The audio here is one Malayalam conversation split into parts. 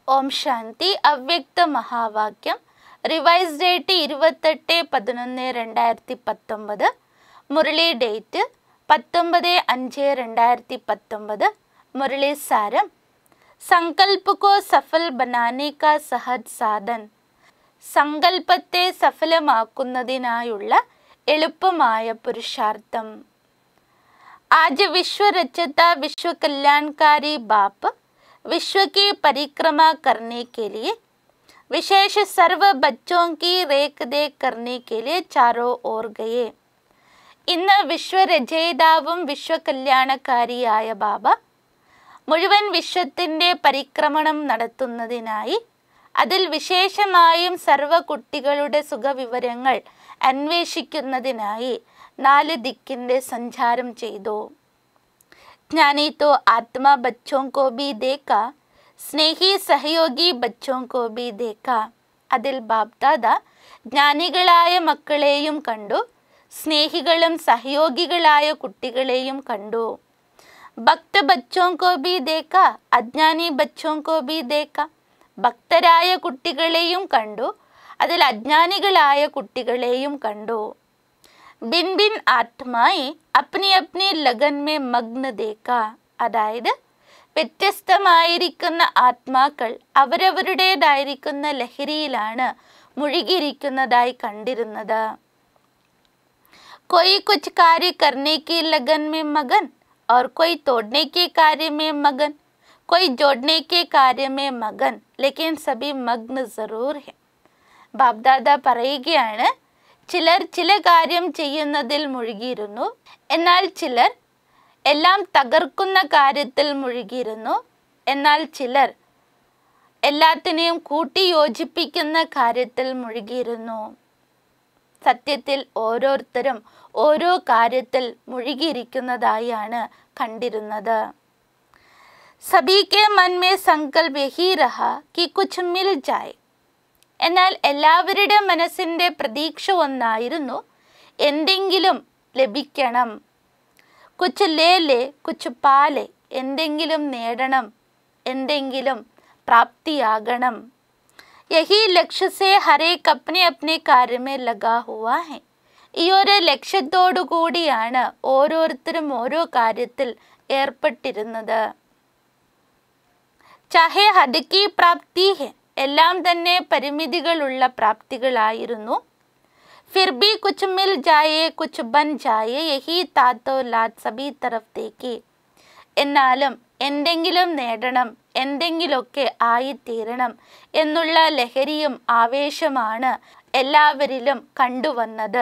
ഓം ശാന്തി അവ്യക്ത മഹാവാക്യം റിവൈസ് ഡേറ്റ് ഇരുപത്തെട്ട് പതിനൊന്ന് രണ്ടായിരത്തി പത്തൊമ്പത് മുരളി ഡേറ്റ് പത്തൊമ്പത് അഞ്ച് രണ്ടായിരത്തി പത്തൊമ്പത് മുരളി സാരം സങ്കല്പ കോ സഫൽ ബനാനെ കാ സഹജ് സാധൻ സങ്കല്പത്തെ സഫലമാക്കുന്നതിനായുള്ള എളുപ്പമായ പുരുഷാർത്ഥം आज विश्व रचता विश्व कल्याणकारी बाप विश्व की परिक्रमा करने के लिए विशेष सर्व बच्चों की रेख देख करने के लिए चारों ओर गए ഇന്ന് വിശ്വരചയിതാവും വിശ്വകല്യാണക്കാരിയായ ബാബ മുഴുവൻ വിശ്വത്തിൻ്റെ പരിക്രമണം നടത്തുന്നതിനായി അതിൽ വിശേഷമായും സർവ കുട്ടികളുടെ സുഖവിവരങ്ങൾ അന്വേഷിക്കുന്നതിനായി നാല് ദിക്കിൻ്റെ സഞ്ചാരം ചെയ്തു ജ്ഞാനി തോ ആത്മാ ബച്ചോं को भी देखा സ്നേഹി സഹയോഗി ബച്ചോं को भी देखा അതിൽ ബാബ്ദാദ ജ്ഞാനികളായ മക്കളെയും കണ്ടു സ്നേഹികളും സഹയോഗികളായ കുട്ടികളെയും കണ്ടു ഭക്ത ബച്ചോं को भी देखा അജ്ഞാനി ബച്ചോं को भी देखा ഭക്തരായ കുട്ടികളെയും കണ്ടു അതിൽ അജ്ഞാനികളായ കുട്ടികളെയും കണ്ടു ബിൻ ബിൻ ആത്മായി അപ്നി അപ്നി ലഗൻ മേ മഗ്ന ദേക്ക അതായത് വ്യത്യസ്തമായിരിക്കുന്ന ആത്മാക്കൾ അവരവരുടേതായിരിക്കുന്ന ലഹരിയിലാണ് മുഴുകിയിരിക്കുന്നതായി കണ്ടിരുന്നത് कोई कुछ कार्य करने की लगन में मगन और कोई तोड़ने के कार्य में मगन कोई जोड़ने के कार्य में मगन लेकिन सभी मग्न जरूर है ബാബ്ദാദ പറയുകയാണ് ചിലർ ചില കാര്യം ചെയ്യുന്നതിൽ മുഴുകിയിരുന്നു എന്നാൽ ചിലർ എല്ലാം തകർക്കുന്ന കാര്യത്തിൽ മുഴുകിയിരുന്നു എന്നാൽ ചിലർ എല്ലാത്തിനെയും കൂട്ടി യോജിപ്പിക്കുന്ന കാര്യത്തിൽ മുഴുകിയിരുന്നു സത്യത്തിൽ ഓരോരുത്തരും ഓരോ കാര്യത്തിൽ മുഴുകിയിരിക്കുന്നതായാണ് കണ്ടിരുന്നത് സഭി കെ മൻ മേ സങ്കൽപ് യഹി രഹ കി കുച്ച് മിൽ ജായ് എന്നാൽ എല്ലാവരുടെ മനസ്സിൻ്റെ പ്രതീക്ഷ ഒന്നായിരുന്നു എന്തെങ്കിലും ലഭിക്കണം കുച്ച് ലേ ലേ കുച്ച് പാലെ എന്തെങ്കിലും നേടണം എന്തെങ്കിലും പ്രാപ്തിയാകണം യഹി ലക്ഷ്യ സെ ഹരേക്ക് അപ്നെ അപ്നെ കാര്യമേ ലഗാ ഹുവാ ഹെ ഈ ഒരു ലക്ഷ്യത്തോടു കൂടിയാണ് ഓരോരുത്തരും ഓരോ കാര്യത്തിൽ ഏർപ്പെട്ടിരുന്നത് ചാഹെ ഹദക്കി പ്രാപ്തി ഹെ എല്ലാം തന്നെ പരിമിതികളുള്ള പ്രാപ്തികളായിരുന്നു ഫിർ ബി കുച്ച് മിൽ ജായേ കുച്ച് ബൻ ജായേ യഹി താത്തോ ലാത് സബി തരഫ് തേക്കി എന്നാലും എന്തെങ്കിലും നേടണം എന്തെങ്കിലൊക്കെ ആയിത്തീരണം എന്നുള്ള ലഹരിയും ആവേശമാണ് എല്ലാവരിലും കണ്ടുവന്നത്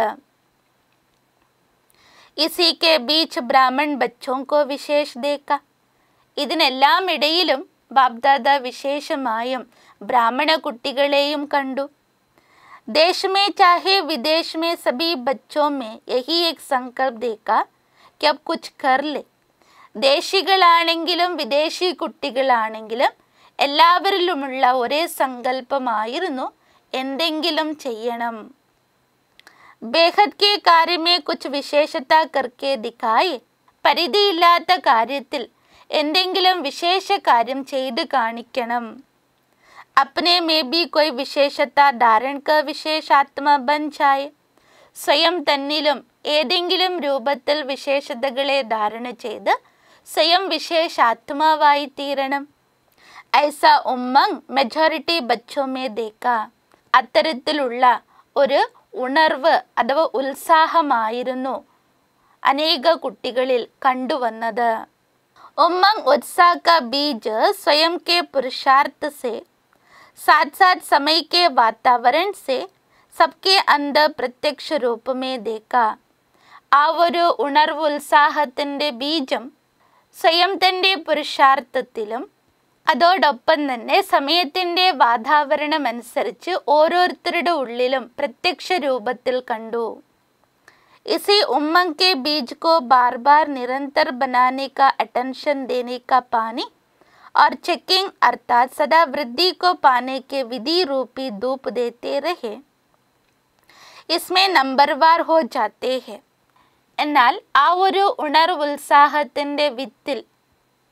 ഇസി കെ ബീച്ച് ബ്രാഹ്മൺ ബച്ചോं को വിശേഷ ദേക്ക ഇതിനെല്ലാം ഇടയിലും ബാബ്ദാദ വിശേഷമായും ബ്രാഹ്മണ കുട്ടികളെയും കണ്ടു देश में चाहे विदेश में सभी बच्चों में यही एक संकल्प देखा कि अब कुछ कर ले ദേശികളാണെങ്കിലും വിദേശി കുട്ടികളാണെങ്കിലും എല്ലാവരിലുമുള്ള ഒരേ സങ്കല്പമായിരുന്നു എന്തെങ്കിലും ചെയ്യണം ബേഹദ് കെ കാര്യമേ കുച്ച് വിശേഷത കർക്കെ ദിക്കായി പരിധിയില്ലാത്ത കാര്യത്തിൽ എന്തെങ്കിലും വിശേഷ കാര്യം ചെയ്ത് കാണിക്കണം अपने में भी कोई विशेषता धारण कर വിശേഷാത്മ ബൻ ജായ് സ്വയം തന്നിലും ഏതെങ്കിലും രൂപത്തിൽ വിശേഷതകളെ ധാരണ ചെയ്ത് സ്വയം വിശേഷാത്മാവായി തീരണം ഐസ ഉമ്മങ് മെജോറിറ്റി ബച്ചോമേ ദേക്ക അത്തരത്തിലുള്ള ഒരു ഉണർവ് അഥവാ ഉത്സാഹമായിരുന്നു അനേക കുട്ടികളിൽ കണ്ടുവന്നത് ഉമ്മങ് ഉത്സാഹ का बीज स्वयं के पुरुषार्थ से साथ साथ समय के वातावरण से सबके अंदर प्रत्यक्ष रूप में देखा ആ ഒരു ഉണർവ് ഉത്സാഹത്തിൻ്റെ ബീജം സ്വയം തൻ്റെ പുരുഷാർത്ഥത്തിലും അതോടൊപ്പം തന്നെ സമയത്തിൻ്റെ വാതാവരണം അനുസരിച്ച് ഓരോരുത്തരുടെ ഉള്ളിലും പ്രത്യക്ഷ രൂപത്തിൽ കണ്ടു इसी उमंग के बीज को बार बार निरंतर बनाने का अटेंशन देने का पानी और चेकिंग अर्थात सदा वृद्धि को पाने के विधि रूपी धूप देते रहे इसमें नंबरवार हो जाते हैं എന്നാൽ ആ ഒരു ഉണർവ് ഉത്സാഹത്തിൻ്റെ വിത്തിൽ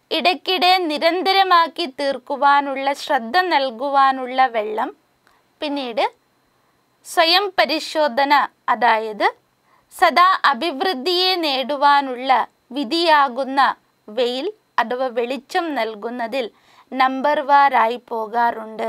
ഇടയ്ക്കിടെ നിരന്തരമാക്കി തീർക്കുവാനുള്ള ശ്രദ്ധ നൽകുവാനുള്ള വെള്ളം പിന്നീട് സ്വയം പരിശോധന അതായത് സദാ അഭിവൃദ്ധിയെ നേടുവാനുള്ള വിധിയാകുന്ന വെയിൽ അഥവാ വെളിച്ചം നൽകുന്നതിൽ നമ്പർ വാറായി പോകാറുണ്ട്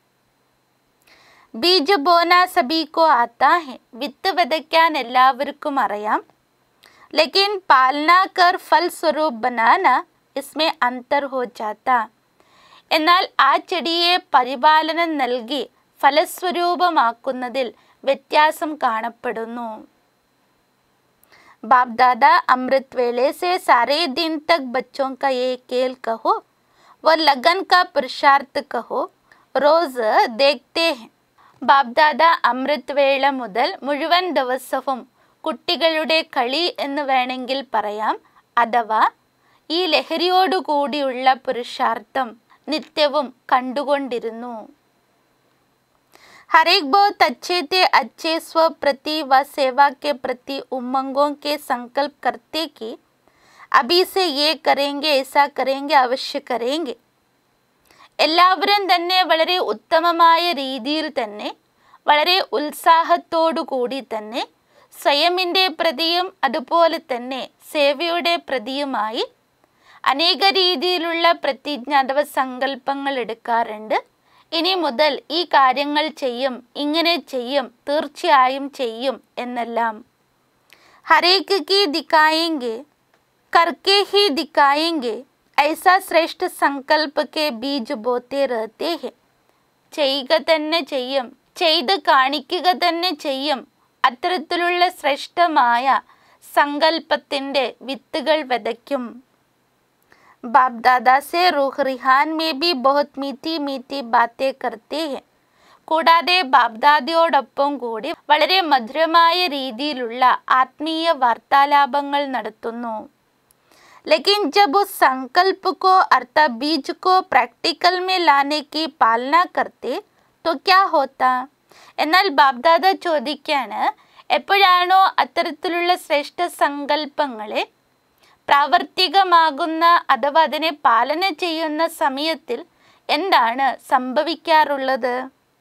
ബീജ ബോന സബീക്കോ ആത്താ ഹെ വിത്ത് വിതയ്ക്കാൻ എല്ലാവർക്കും അറിയാം ലേക്കിൻ പാലന കർ ഫൽ സ്വരൂപ് ബനാന ഇസ്മേ അന്തർ ഹോ ജാത്ത എന്നാൽ ആ ചെടിയെ പരിപാലനം നൽകി ഫലസ്വരൂപമാക്കുന്നതിൽ വ്യത്യാസം കാണപ്പെടുന്നു बाप दादा अमृत वेले से सारे दिन तक बच्चों का ये खेल कहो व लगन का पुरुषार्थ कहो रोज देखते हैं ബാബ്ദാദ അമൃത് വേള മുതൽ മുഴുവൻ ദിവസവും കുട്ടികളുടെ കളി എന്ന് വേണമെങ്കിൽ പറയാം അഥവാ ഈ ലഹരിയോടുകൂടിയുള്ള പുരുഷാർത്ഥം നിത്യവും കണ്ടുകൊണ്ടിരുന്നു हर एक बहुत अच्छे थे अच्छे स्व प्रति व सेवा के प्रति उमंगों के संकल्प करते कि अभी से ये करेंगे ऐसा करेंगे अवश्य करेंगे എല്ലാവരും തന്നെ വളരെ ഉത്തമമായ രീതിയിൽ തന്നെ വളരെ ഉത്സാഹത്തോടു കൂടി തന്നെ സ്വയമിൻ്റെ പ്രതിയും അതുപോലെ തന്നെ സേവയുടെ പ്രതിയുമായി അനേക രീതിയിലുള്ള പ്രതിജ്ഞ അഥവാ സങ്കല്പങ്ങൾ എടുക്കാറുണ്ട് ഇനി മുതൽ ഈ കാര്യങ്ങൾ ചെയ്യും ഇങ്ങനെ ചെയ്യും തീർച്ചയായും ചെയ്യും എന്നെല്ലാം ഹരേക്ക് കി ദിക്കായെങ്കിൽ करके ही दिखाएंगे ऐसा ശ്രേഷ്ഠ സങ്കല്പ കെ ബീജ് ബോത്തെ रहते हैं ചെയ്യുക തന്നെ ചെയ്യും ചെയ്ത് കാണിക്കുക തന്നെ ചെയ്യും അത്തരത്തിലുള്ള ശ്രേഷ്ഠമായ സങ്കല്പത്തിൻ്റെ വിത്തുകൾ വിതയ്ക്കും बाप दादा से रूह रिहान में भी बहुत मीठी मीठी बातें करते हैं കൂടാതെ ബാബ്ദാദയോടൊപ്പം കൂടി വളരെ മധുരമായ രീതിയിലുള്ള ആത്മീയ വാർത്താലാപങ്ങൾ നടത്തുന്നു लेकिन जब उस संकल्प को अर्थात बीज को प्रैक्टिकल में लाने की पालना करते तो क्या होता എന്നാൽ ബാബ്ദാദ ചോദിക്കാണ് എപ്പോഴാണോ അത്തരത്തിലുള്ള ശ്രേഷ്ഠ സങ്കല്പങ്ങളെ പ്രാവർത്തികമാകുന്ന അഥവാ അതിനെ പാലന ചെയ്യുന്ന സമയത്തിൽ എന്താണ് സംഭവിക്കാറുള്ളത്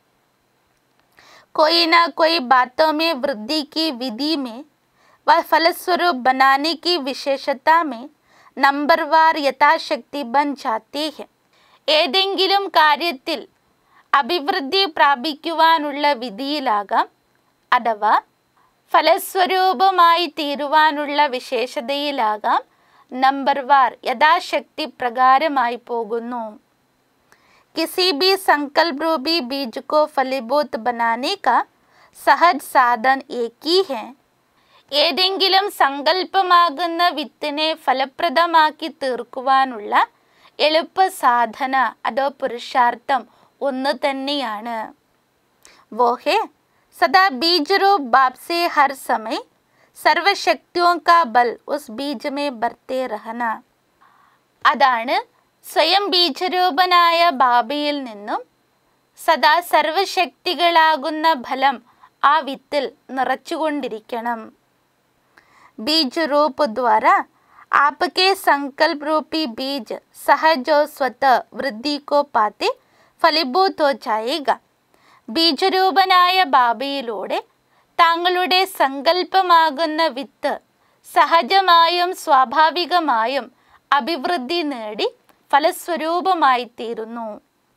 कोई ना कोई बातों में वृद्धि की विधि में व फलस्वरूप बनाने की विशेषता में നമ്പർവാർ യഥാശക്തി ബൻ ജാത്തി ഹെ ഏതെങ്കിലും കാര്യത്തിൽ അഭിവൃദ്ധി പ്രാപിക്കുവാനുള്ള വിധിയിലാകാം അഥവാ ഫലസ്വരൂപമായി തീരുവാനുള്ള വിശേഷതയിലാകാം നമ്പർവാർ യഥാശക്തി പ്രകാരമായി പോകുന്നു किसी भी संकल्प रूपी बीज को फलीभूत बनाने का सहज साधन एक ही है ഏതെങ്കിലും സങ്കല്പമാകുന്ന വിത്തിനെ ഫലപ്രദമാക്കി തീർക്കുവാനുള്ള എളുപ്പ സാധന അതോ പുരുഷാർത്ഥം ഒന്ന് തന്നെയാണ് वो है सदा बीज रूप बाप से हर समय സർവശക്തിയോ കാ ബൽ ഉസ് ബീജ് മേ ബർത്തേ രഹന അതാണ് സ്വയം ബീജരൂപനായ ബാബയിൽ നിന്നും സദാ സർവശക്തികളാകുന്ന ഫലം ആ വിത്തിൽ നിറച്ചുകൊണ്ടിരിക്കണം बीज रूप द्वारा आपके संकल्प रूपी बीज सहज और स्वतः वृद्धि को पाते ഫലീഭൂത് ഹോ ജായേഗ ബീജരൂപനായ ബാബയിലൂടെ താങ്കളുടെ സങ്കല്പമാകുന്ന വിത്ത് സഹജമായും സ്വാഭാവികമായും അഭിവൃദ്ധി നേടി ഫലസ്വരൂപമായി തീരുന്നു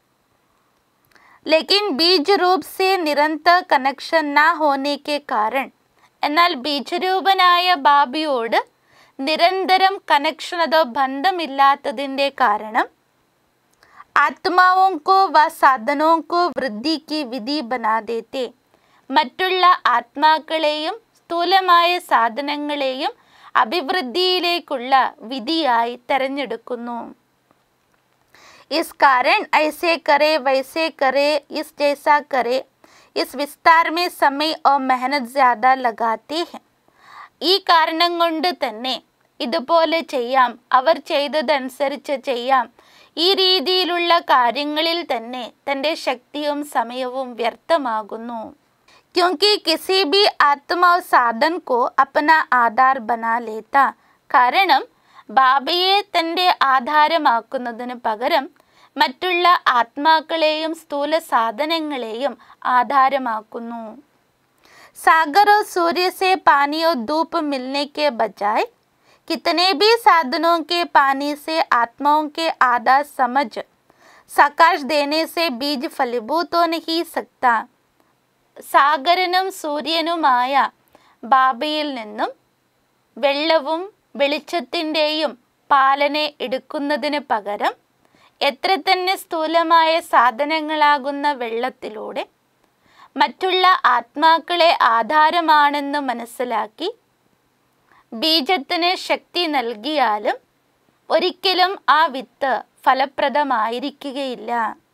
लेकिन बीज रूप से निरंतर कनेक्शन ना होने के कारण എന്നാൽ ബീജരൂപനായ ബാബിയോട് നിരന്തരം കണക്ഷൻ അതോ ബന്ധമില്ലാത്തതിൻ്റെ കാരണം ആത്മാവും കോ വ സാധനവും കോ വൃദ്ധിക്ക് വിധി ബനാ ദേത്തെ മറ്റുള്ള ആത്മാക്കളെയും സ്ഥൂലമായ സാധനങ്ങളെയും അഭിവൃദ്ധിയിലേക്കുള്ള വിധിയായി തെരഞ്ഞെടുക്കുന്നു इस कारण ऐसे करे वैसे करे इस जैसा करे इस विस्तार में समय और मेहनत ज़्यादा लगाते हैं ഈ കാരണം കൊണ്ട് തന്നെ ഇതുപോലെ ചെയ്യാം അവർ ചെയ്തതനുസരിച്ച് ചെയ്യാം ഈ രീതിയിലുള്ള കാര്യങ്ങളിൽ തന്നെ തൻ്റെ ശക്തിയും സമയവും വ്യർത്ഥമാകുന്നു ക്യോങ്കി കിസി ബി ആത്മാവ് സാധൻ കോ അപ്പന ആധാർ ബനാ ലേത്ത കാരണം ബാബയെ തൻ്റെ ആധാരമാക്കുന്നതിന് പകരം മറ്റുള്ള ആത്മാക്കളെയും സ്ഥൂല സാധനങ്ങളെയും ആധാരമാക്കുന്നു सागर और सूर्य से पानी और धूप मिलने के बजाय कितने भी साधनों के पानी से आत्माओं के आधा समझ सकाश देने से बीज फलीभूत हो नहीं सकता സാഗരനും സൂര്യനുമായ ബാബയിൽ നിന്നും വെള്ളവും വെളിച്ചത്തിൻ്റെയും പാലനെ എടുക്കുന്നതിന് പകരം എത്ര തന്നെ സ്ഥൂലമായ സാധനങ്ങളാകുന്ന വെള്ളത്തിലൂടെ മറ്റുള്ള ആത്മാക്കളെ ആധാരമാണെന്ന് മനസ്സിലാക്കി ബീജത്തിന് ശക്തി നൽകിയാലും ഒരിക്കലും ആ വിത്ത് ഫലപ്രദമായിരിക്കുകയില്ല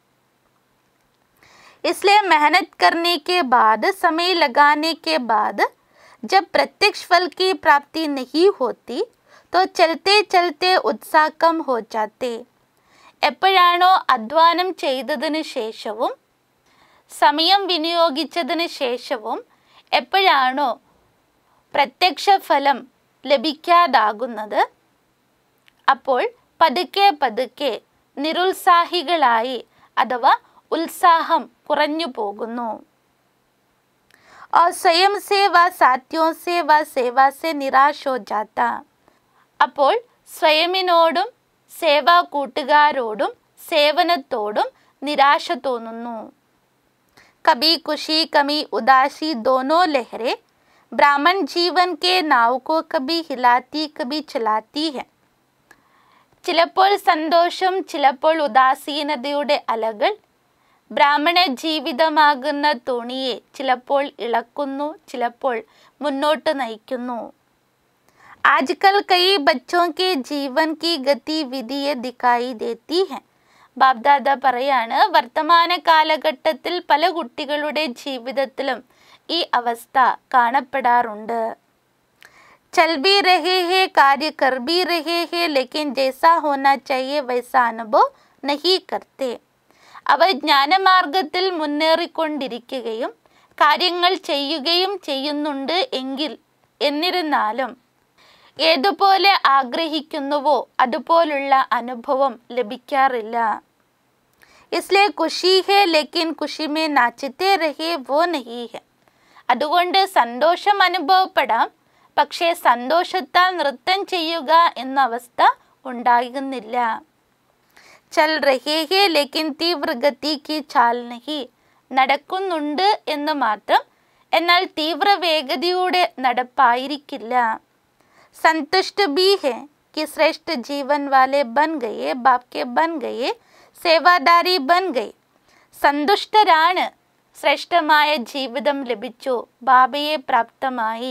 इसलिए मेहनत करने के बाद समय लगाने के बाद जब प्रत्यक्ष फल की प्राप्ति नहीं होती तो चलते चलते उत्साह कम हो जाते എപ്പോഴാണോ അധ്വാനം ചെയ്തതിന് ശേഷവും സമയം വിനിയോഗിച്ചതിന് ശേഷവും എപ്പോഴാണോ പ്രത്യക്ഷ ഫലം ലഭിക്കാതാകുന്നത് അപ്പോൾ പതുക്കെ പതുക്കെ നിരുത്സാഹികളായി അഥവാ ഉത്സാഹം കുറഞ്ഞു പോകുന്നു और स्वयं से व साथियों से व सेवा से निराश हो जाता അപ്പോൾ സ്വയമിനോടും സേവാ കൂട്ടുകാരോടും സേവനത്തോടും നിരാശ തോന്നുന്നു कभी खुशी कभी उदासी दोनों लहरें ब्राह्मण जीवन के नाव को कभी हिलाती कभी चलाती है ചിലപ്പോൾ സന്തോഷം ചിലപ്പോൾ ഉദാസീനതയുടെ അലകൾ ബ്രാഹ്മണ ജീവിതമാകുന്ന തുണിയെ ചിലപ്പോൾ ഇളക്കുന്നു ചിലപ്പോൾ മുന്നോട്ട് നയിക്കുന്നു आजकल कई बच्चों के जीवन की गतिविधिയെ दिखाई देती है ബാബ്ദാദ പറയാണ് വർത്തമാന കാലഘട്ടത്തിൽ പല കുട്ടികളുടെ ജീവിതത്തിലും ഈ അവസ്ഥ കാണപ്പെടാറുണ്ട് चल भी रहे हैं कार्य कर भी रहे हैं लेकिन जैसा होना चाहिए वैसा अनुभव नहीं करते അവർ ജ്ഞാനമാർഗത്തിൽ മുന്നേറിക്കൊണ്ടിരിക്കുകയും കാര്യങ്ങൾ ചെയ്യുകയും ചെയ്യുന്നുണ്ട് എങ്കിൽ എന്നിരുന്നാലും ഏതുപോലെ ആഗ്രഹിക്കുന്നുവോ അതുപോലുള്ള അനുഭവം ലഭിക്കാറില്ല इसलिए खुशी है लेकिन खुशी में नाचते रहे वो नहीं है അതുകൊണ്ട് സന്തോഷം അനുഭവപ്പെടാം പക്ഷേ സന്തോഷത്താൽ നൃത്തം ചെയ്യുക എന്ന അവസ്ഥ ഉണ്ടാകുന്നില്ല ചൽ രഹേ ഹേ ലേക്കിൻ തീവ്ര ഗതിക്ക് ചാൽ നഹി നടക്കുന്നുണ്ട് എന്ന് മാത്രം എന്നാൽ തീവ്ര വേഗതയുടെ നടപ്പായിരിക്കില്ല संतुष्ट भी है कि श्रेष्ठ जीवन वाले बन गए बाप के बन गए സേവാദാരി ബൻ ഗൈ സന്തുഷ്ടരാണ് ശ്രേഷ്ഠമായ ജീവിതം ലഭിച്ചു ബാബയെ പ്രാപ്തമായി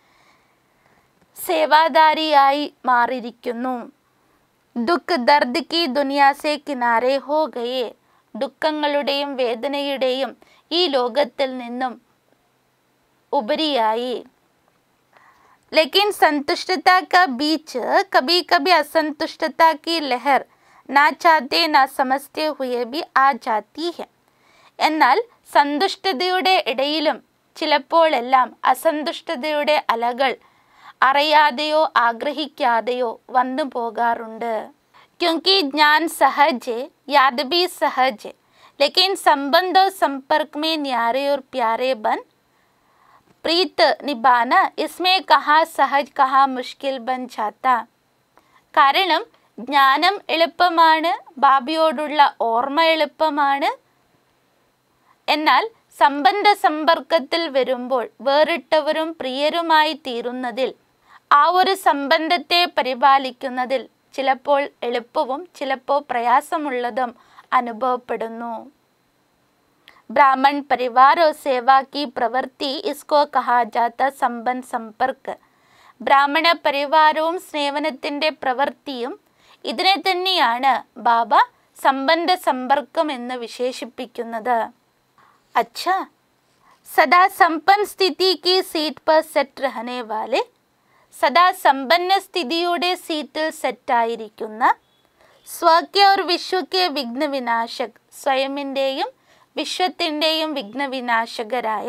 സേവാദാരിയായി മാറിയിരിക്കുന്നു ദുഃഖ് ദർദ് കി ദുനിയാസെ കിനാരെ ഹോ ഗയേ ദുഃഖങ്ങളുടെയും വേദനയുടെയും ഈ ലോകത്തിൽ നിന്നും ഉപരിയായി लेकिन संतुष्टता का बीच कभी कभी असंतुष्टता की लहर ना चाहते ना समझते हुए भी आ जाती है എന്നാൽ സന്തുഷ്ടതയുടെ ഇടയിലും ചിലപ്പോഴെല്ലാം അസന്തുഷ്ടതയുടെ അലകൾ അറിയാതെയോ ആഗ്രഹിക്കാതെയോ വന്നു പോകാറുണ്ട് क्योंकि ज्ञान सहज है याद भी सहज है लेकिन संबंध और संपर्क में न्यारे और प्यारे बन प्रीत निभाना इसमें कहाँ सहज कहाँ मुश्किल बन जाता കാരണം ജ്ഞാനം എളുപ്പമാണ് ബാബിയോടുള്ള ഓർമ്മ എളുപ്പമാണ് എന്നാൽ സംബന്ധ സമ്പർക്കത്തിൽ വരുമ്പോൾ വേറിട്ടവരും പ്രിയരുമായി തീരുന്നതിൽ ആ ഒരു സംബന്ധത്തെ പരിപാലിക്കുന്നതിൽ ചിലപ്പോൾ എളുപ്പവും ചിലപ്പോൾ പ്രയാസമുള്ളതും അനുഭവപ്പെടുന്നു ब्राह्मण परिवार और सेवा की प्रवृत्ति इसको कहा जाता संबंध संपर्क ബ്രാഹ്മണ പരിവാരവും സേവനത്തിൻ്റെ പ്രവൃത്തിയും ഇതിനെ തന്നെയാണ് ബാബ സംബന്ധ സമ്പർക്കം എന്ന് വിശേഷിപ്പിക്കുന്നത് अच्छा सदा संपन्न स्थिति की सीट पर सेट रहने वाले സദാ സമ്പന്ന സ്ഥിതിയുടെ സീറ്റിൽ സെറ്റായിരിക്കുന്ന സ്വകെ और വിശ്വക്കെ വിഘ്നവിനാശക് സ്വയമിൻ്റെയും വിശ്വത്തിൻ്റെയും വിഘ്നവിനാശകരായ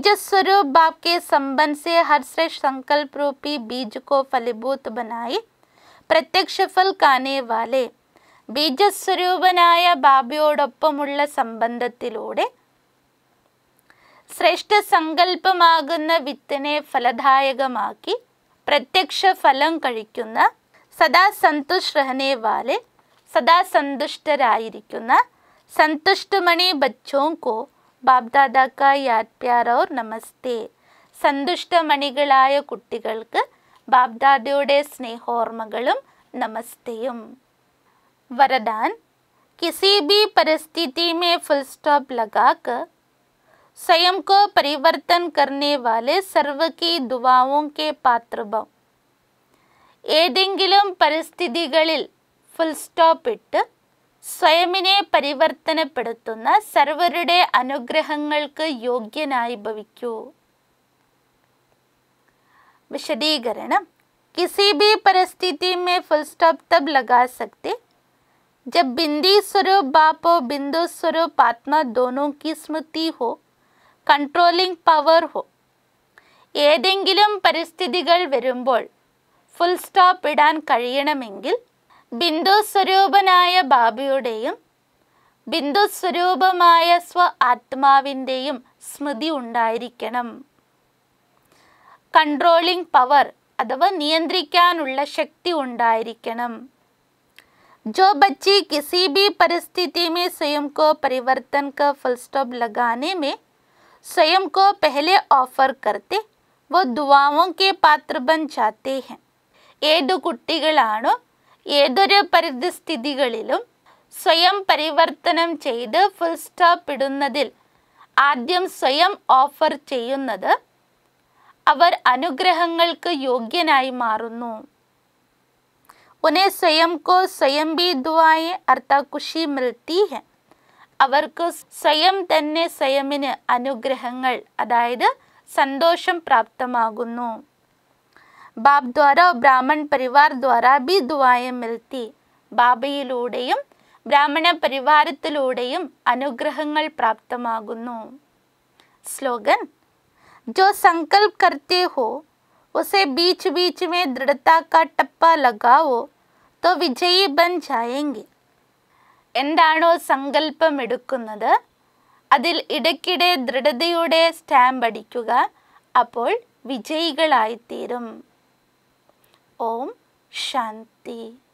बीजस्वरूप बाप के संबंध से हर श्रेष्ठ संकल्प रूपी बीज को फलीभूत बनाए പ്രത്യക്ഷഫൽ കാനേ വാലെ ബീജസ്വരൂപനായ ബാബയോടൊപ്പമുള്ള സംബന്ധത്തിലൂടെ ശ്രേഷ്ഠ സങ്കല്പമാകുന്ന വിത്തിനെ ഫലദായകമാക്കി പ്രത്യക്ഷ ഫലം കഴിക്കുന്ന സദാ സന്തുഷ് രഹനെ വാലെ സദാ സന്തുഷ്ടരായിരിക്കുന്ന സന്തുഷ്ടമണി ബച്ചോं को ബാബ്ദാദ കാ യാദ് പ്യാർ ഓർ നമസ്തേ സന്തുഷ്ടമണികളായ കുട്ടികൾക്ക് ബാബ്ദാദയുടെ സ്നേഹോർമ്മകളും നമസ്തേയും वरदान किसी भी परिस्थिति में फुल स्टॉप लगाकर स्वयं को परिवर्तन करने वाले सर्व की दुआओं के पात्र भव ഏതെങ്കിലും പരിസ്ഥിതികളിൽ ഫുൾ സ്റ്റോപ്പ് ഇട്ട് സ്വയമിനെ പരിവർത്തനപ്പെടുത്തുന്ന സർവരുടെ അനുഗ്രഹങ്ങൾക്ക് യോഗ്യനായി ഭവിക്കൂ विशदीकरण किसी भी परिस्थिति में फुल स्टॉप तब लगा सकते जब बिंदी स्वरूप बाप और बिंदु स्वरूप आत्मा दोनों की स्मृति हो കൺട്രോളിംഗ് പവർ ഹോ ഏതെങ്കിലും പരിസ്ഥിതികൾ വരുമ്പോൾ ഫുൾ സ്റ്റോപ്പ് ഇടാൻ കഴിയണമെങ്കിൽ ബിന്ദു സ്വരൂപനായ ബാബയുടെയും ബിന്ദു സ്വരൂപമായ സ്വ ആത്മാവിൻ്റെയും സ്മൃതി ഉണ്ടായിരിക്കണം കൺട്രോളിംഗ് പവർ അഥവാ നിയന്ത്രിക്കാനുള്ള ശക്തി ഉണ്ടായിരിക്കണം जो बच्ची किसी भी परिस्थिति में स्वयं को परिवर्तन का फुल स्टॉप लगाने में स्वयं को पहले ऑफर करते वो दुआओं के पात्र बन जाते हैं ഏതു കുട്ടികളാണോ ഏതൊരു പരിസ്ഥിതികളിലും സ്വയം പരിവർത്തനം ചെയ്ത് ഫുൾ സ്റ്റോപ്പ് ഇടുന്നതിൽ ആദ്യം സ്വയം ഓഫർ ചെയ്യുന്നത് അവർ അനുഗ്രഹങ്ങൾക്ക് യോഗ്യനായി മാറുന്നു उन्हें स्वयं को स्वयं भी दुआएं अर्थात खुशी मिलती है അവർക്ക് സ്വയം തന്നെ സ്വയമിന് അനുഗ്രഹങ്ങൾ അതായത് സന്തോഷം പ്രാപ്തമാകുന്നു ബാബ് ദ്വാര ബ്രാഹ്മൺ പരിവാർ ദ്വാര ബി ദുആയെ മിൽത്തി ബാബയിലൂടെയും ബ്രാഹ്മണ പരിവാരത്തിലൂടെയും അനുഗ്രഹങ്ങൾ പ്രാപ്തമാകുന്നു स्लोगन जो संकल्प करते हो उसे बीच बीच में दृढ़ता का टप्पा लगाओ तो വിജയി ബൻ ജായെങ്കി എന്താണോ സങ്കല്പം എടുക്കുന്നത് അതിൽ ഇടയ്ക്കിടെ ദൃഢതയുടെ സ്റ്റാമ്പ് അടിക്കുക അപ്പോൾ വിജയികളായിത്തീരും ഓം ശാന്തി